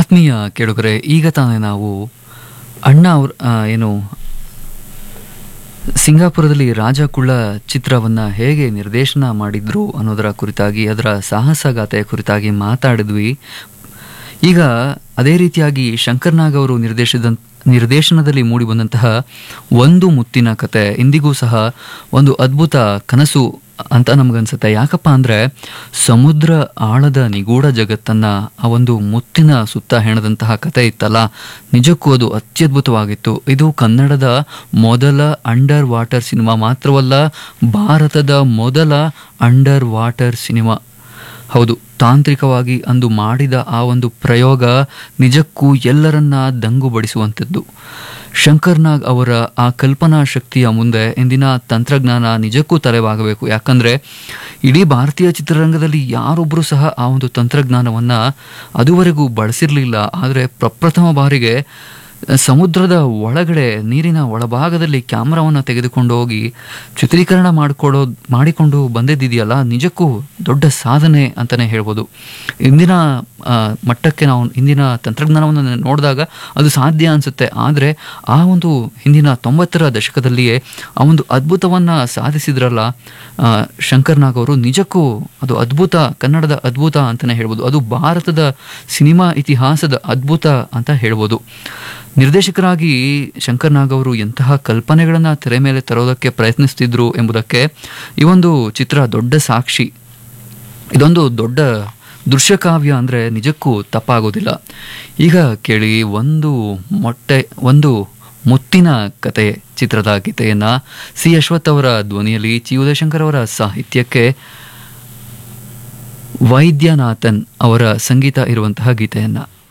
ಆತ್ಮೀಯ ಕೇಳುಗರೆ ಈಗ ತಾನೇ ನಾವು ಅಣ್ಣ ಅವ್ರ ಆ, ಏನು ಸಿಂಗಾಪುರದಲ್ಲಿ ರಾಜ ಕುಳ್ಳ ಚಿತ್ರವನ್ನ ಹೇಗೆ ನಿರ್ದೇಶನ ಮಾಡಿದ್ರು ಅನ್ನೋದರ ಕುರಿತಾಗಿ ಅದರ ಸಾಹಸಗಾಥೆಯ ಕುರಿತಾಗಿ ಮಾತಾಡಿದ್ವಿ ಈಗ ಅದೇ ರೀತಿಯಾಗಿ ಶಂಕರ್ ನಾಗ್ ಅವರು ನಿರ್ದೇಶಿಸಿದ ನಿರ್ದೇಶನದಲ್ಲಿ ಮೂಡಿಬಂದಂತಹ ಒಂದು ಮುತ್ತಿನ ಕತೆ ಇಂದಿಗೂ ಸಹ ಒಂದು ಅದ್ಭುತ ಕನಸು ಅಂತ ನಮಗನ್ಸುತ್ತೆ ಯಾಕಪ್ಪ ಅಂದರೆ ಸಮುದ್ರ ಆಳದ ನಿಗೂಢ ಜಗತ್ತನ್ನು ಆ ಒಂದು ಮುತ್ತಿನ ಸುತ್ತ ಹೆಣದಂತಹ ಕತೆ ಇತ್ತಲ್ಲ ನಿಜಕ್ಕೂ ಅದು ಅತ್ಯದ್ಭುತವಾಗಿತ್ತು ಇದು ಕನ್ನಡದ ಮೊದಲ ಅಂಡರ್ ವಾಟರ್ ಸಿನಿಮಾ ಮಾತ್ರವಲ್ಲ ಭಾರತದ ಮೊದಲ ಅಂಡರ್ ವಾಟರ್ ಸಿನಿಮಾ ಹೌದು ತಾಂತ್ರಿಕವಾಗಿ ಅಂದು ಮಾಡಿದ ಆ ಒಂದು ಪ್ರಯೋಗ ನಿಜಕ್ಕೂ ಎಲ್ಲರನ್ನ ದಂಗುಬಡಿಸುವಂಥದ್ದು ಶಂಕರ್ ನಾಗ್ ಅವರ ಆ ಕಲ್ಪನಾ ಶಕ್ತಿಯ ಮುಂದೆ ಇಂದಿನ ತಂತ್ರಜ್ಞಾನ ನಿಜಕ್ಕೂ ತಲೆವಾಗಬೇಕು ಯಾಕಂದ್ರೆ ಇಡೀ ಭಾರತೀಯ ಚಿತ್ರರಂಗದಲ್ಲಿ ಯಾರೊಬ್ಬರು ಸಹ ಆ ಒಂದು ತಂತ್ರಜ್ಞಾನವನ್ನ ಅದುವರೆಗೂ ಬಳಸಿರಲಿಲ್ಲ ಆದರೆ ಪ್ರಪ್ರಥಮ ಬಾರಿಗೆ ಸಮುದ್ರದ ಒಳಗಡೆ ನೀರಿನ ಒಳಭಾಗದಲ್ಲಿ ಕ್ಯಾಮ್ರಾವನ್ನು ತೆಗೆದುಕೊಂಡು ಹೋಗಿ ಚಿತ್ರೀಕರಣ ಮಾಡಿಕೊಡೋ ಮಾಡಿಕೊಂಡು ಬಂದಿದ್ದಿದೆಯಲ್ಲ ನಿಜಕ್ಕೂ ದೊಡ್ಡ ಸಾಧನೆ ಅಂತಲೇ ಹೇಳ್ಬೋದು ಇಂದಿನ ಆ, ಮಟ್ಟಕ್ಕೆ ನಾವು ಇಂದಿನ ತಂತ್ರಜ್ಞಾನವನ್ನು ನೋಡಿದಾಗ ಅದು ಸಾಧ್ಯ ಅನಿಸುತ್ತೆ ಆದರೆ ಆ ಒಂದು ಹಿಂದಿನ ತೊಂಬತ್ತರ ದಶಕದಲ್ಲಿಯೇ ಆ ಒಂದು ಅದ್ಭುತವನ್ನು ಸಾಧಿಸಿದ್ರಲ್ಲ ಆ, ಶಂಕರ್ ನಾಗ್ ಅವರು ನಿಜಕ್ಕೂ ಅದು ಅದ್ಭುತ ಕನ್ನಡದ ಅದ್ಭುತ ಅಂತಲೇ ಹೇಳ್ಬೋದು ಅದು ಭಾರತದ ಸಿನಿಮಾ ಇತಿಹಾಸದ ಅದ್ಭುತ ಅಂತ ಹೇಳ್ಬೋದು ನಿರ್ದೇಶಕರಾಗಿ ಶಂಕರ್ ನಾಗ್ ಅವರು ಎಂತಹ ಕಲ್ಪನೆಗಳನ್ನು ತೆರೆ ಮೇಲೆ ತರೋದಕ್ಕೆ ಪ್ರಯತ್ನಿಸ್ತಿದ್ರು ಎಂಬುದಕ್ಕೆ ಈ ಒಂದು ಚಿತ್ರ ದೊಡ್ಡ ಸಾಕ್ಷಿ ಇದೊಂದು ದೊಡ್ಡ ದೃಶ್ಯಕಾವ್ಯ ಅಂದರೆ ನಿಜಕ್ಕೂ ತಪ್ಪಾಗೋದಿಲ್ಲ ಈಗ ಕೇಳಿ ಒಂದು ಮೊಟ್ಟೆ ಒಂದು ಮುತ್ತಿನ ಕತೆ ಚಿತ್ರದ ಗೀತೆಯನ್ನು ಸಿ ಅಶ್ವಥ್ ಅವರ ಧ್ವನಿಯಲ್ಲಿ ಚಿ ಉದಯಶಂಕರ್ ಅವರ ಸಾಹಿತ್ಯಕ್ಕೆ ವೈದ್ಯನಾಥನ್ ಅವರ ಸಂಗೀತ ಇರುವಂತಹ ಗೀತೆಯನ್ನು